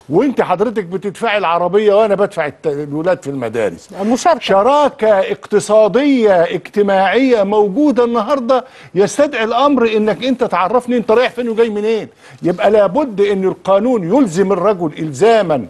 وانت حضرتك بتدفعي العربيه وانا بدفع الت- الولاد في المدارس مشاركه شراكه اقتصاديه اجتماعيه موجوده النهارده يستدعي الامر انك انت تعرفني انت رايح فين وجاي منين يبقى لابد ان القانون يلزم الرجل الزاما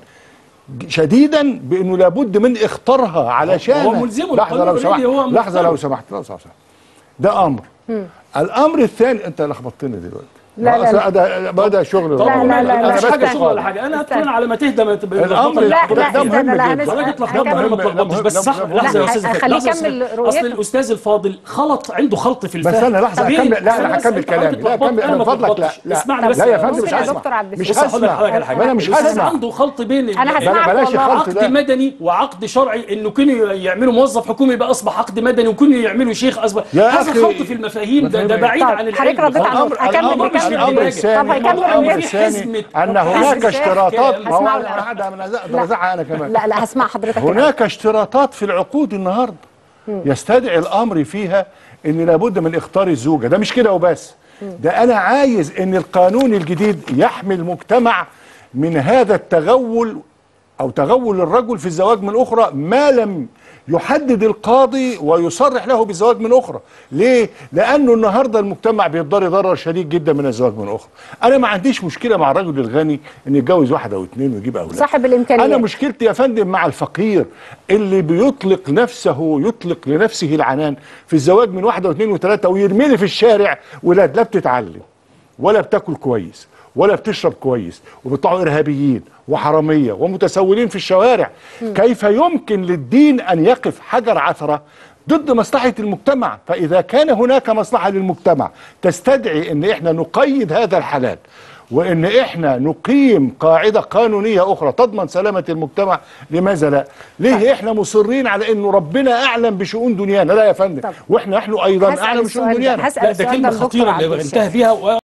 شديدا بانه لابد من اختارها علشان هو ملزمه لحظه لو القانون سمحت already هو لحظه مختار. لو سمحت لو سمحت ده امر الامر الثاني انت لخبطتني دلوقتي لا، لا، لا. ده بدا شغل طب لا، لا، لا، انا لا، مش حاجه استنى. شغل ولا حاجه انا استنى. اتمنى على ما تهدى ما تبقى الأمر لا لا ده مهم استنى لا جدا. هنسمع حضرتك اتلخبطت انا ما مهم- اتلخبطتش لا، بس صح لا، لحظه يا لا، استاذ خليه لحظة يا يكمل أستاذ. رؤيته. اصل الاستاذ الفاضل خلط عنده خلط في بس الفهم انا لحظه طب إيه؟ هكمل لا استنى انا بس، هكمل أنت كلامي لا اتلخبطت، هكمل انا من ما فضلك لا اتلخبطتش لا اسمعني بس لا يا فندم مش ممكن يا هسمع دكتور عبد مش السلام. بص هقول لك هسمع حاجه على حاجه انا مش الأستاذ هسمع عنده خلط بين أنا ال- هسمعك بلاش والله. الخلط عقد ده. مدني وعقد شرعي انه كانوا يعملوا موظف حكومي يبقى اصبح عقد مدني وكانوا يعملوا شيخ اصبح يا هذا أخي، خلط في المفاهيم ده, ده مفاهيم. بعيد طب عن حضرتك العلم رديت على الامر النقطة. هكمل الامر بكمل الامر الإجابة. الثاني طب هيكمل الامر الإجابة. الثاني ان حزمة- هناك حزمة اشتراطات ما هو هسمعه انا الأول. قاعد انا ازعق انا كمان لا لا هسمع حضرتك هناك اشتراطات في العقود النهارده يستدعي الامر فيها ان لابد من اختار الزوجه ده مش كده وبس ده انا عايز ان القانون الجديد يحمي المجتمع من هذا التغول او تغول الرجل في الزواج من اخرى ما لم يحدد القاضي ويصرح له بالزواج من اخرى ليه لانه النهارده المجتمع بيتضرر ضرر شديد جدا من الزواج من اخرى انا ما عنديش مشكله مع الرجل الغني ان يتجوز واحده او اثنين ويجيب اولاد صاحب الإمكانيات. انا مشكلتي يا فندم مع الفقير اللي بيطلق نفسه يطلق لنفسه العنان في الزواج من واحده واثنين وثلاثه ويرمي لي في الشارع ولاد لا بتتعلم ولا بتاكل كويس ولا بتشرب كويس وبيطلعوا ارهابيين وحراميه ومتسولين في الشوارع كيف يمكن للدين ان يقف حجر عثره ضد مصلحه المجتمع فاذا كان هناك مصلحه للمجتمع تستدعي ان احنا نقيد هذا الحلال وان احنا نقيم قاعده قانونيه اخرى تضمن سلامه المجتمع لماذا لا ليه احنا مصرين على انه ربنا اعلم بشؤون دنيانا لا يا فندم طب. واحنا نحن ايضا هسأل اعلم بشؤون السؤال ده. دنيانا هسأل لا ده السؤال كلمه للدكتور خطيره عبد اللي الشافي. انتهى فيها